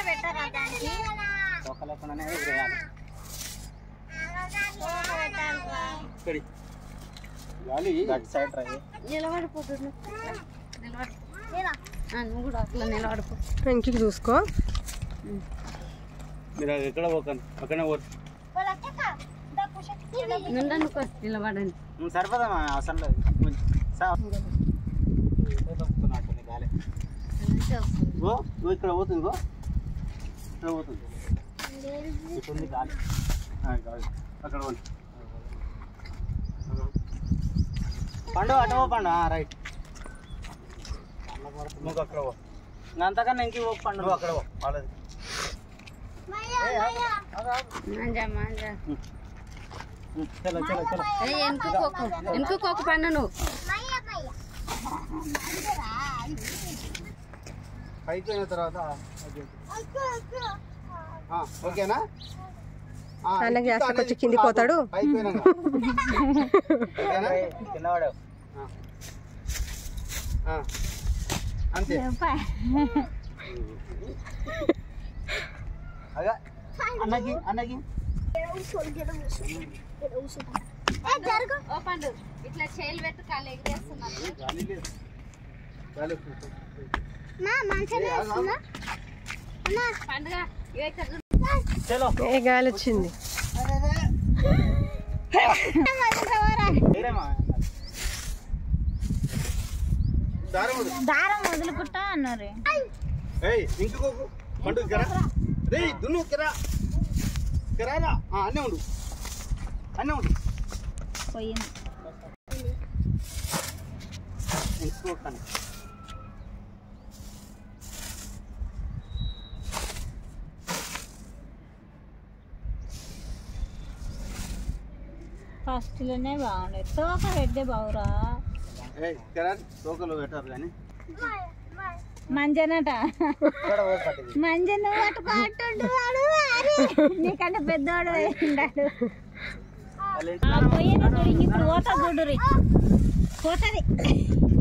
పెట్టరా దానికి తోక లేకుండానే ఎగిరేయాలి తోక పెట్టాలిరా. ఇక్కడి గాలి అటు సైడ్ రై నిలబడిపోతుంది నిలబడి ఆ, నువ్వు కూడా అట్లా నిలబడిపో వెంకికి చూసుకో మీరు ఎక్కడ పోకండి అక్కడనే పోరు నుండనుకో నిలబడండి సరిపోదమ్మా అవసరం లేదు కొంచెం సా- ఇదే తప్పుతున్నట్టుంది గాలి మంచిగా వస్తుంది. గో గో ఇక్కడ పోతుంది గో ఇక్కడ పోతుంది ఇక్కడ ఉంది గాలి ఆ, గాలి అక్కడ పోండి పండు అటు పో పండు రైట్ నువ్వు అక్కడ పో ఇంకా అంతకన్నా ఇంక పో పండు నువ్వు అక్కడ పో వాళ్ళది మాంజా మాంజా ఉమ్, చలో చలో చలో ఏ ఎనుకోకు ఎనుకోకు పండు నువ్వు అయిపోయిన తర్వాత అది. ఆ, ఓకేనా ఆ, ఆయనకి ఇంకా యాసకు వచ్చి అనేది కిందికి పోతాడు. అయిపోయినాక. ఓకేనా? ఆ. ఆ. అంతే అగా అన్నకి అన్నకి ఓ పండు ఇట్లా చేలు పెట్టు కాలు ఎగిరేస్తున్నారు గాలి లేదు గాలి వస్తుంది. పండుగ ఇగో ఇక్కడ చూడు. చలో ఏ గాలి వచ్చింది ఏరేమా దారం వదిలు. దారం వదులుకుంటా అన్నారు ఏయ్ ఇంకోకు పండు కెరా రే దున్ను కెరా కెరారా ఆ, అన్నే ఉండు అన్నే ఉండు పోయింది ఇంకోకని ఫస్ట్ లోనే బాగుండే తోక పెడితే బాగురా ఏయ్ కెరా తోకలు పెట్టారు కానీ మంజనట ఇక్కడ పోయి పట్టింది మంజను పట్టుకుంటుండు వాడు అరే నీకంటే పెద్దవాడు ఉన్నాడు వాళ్ళ ఆ పోయేది చూడు, ఇప్పుడు పోతా చూడురి పోతుంది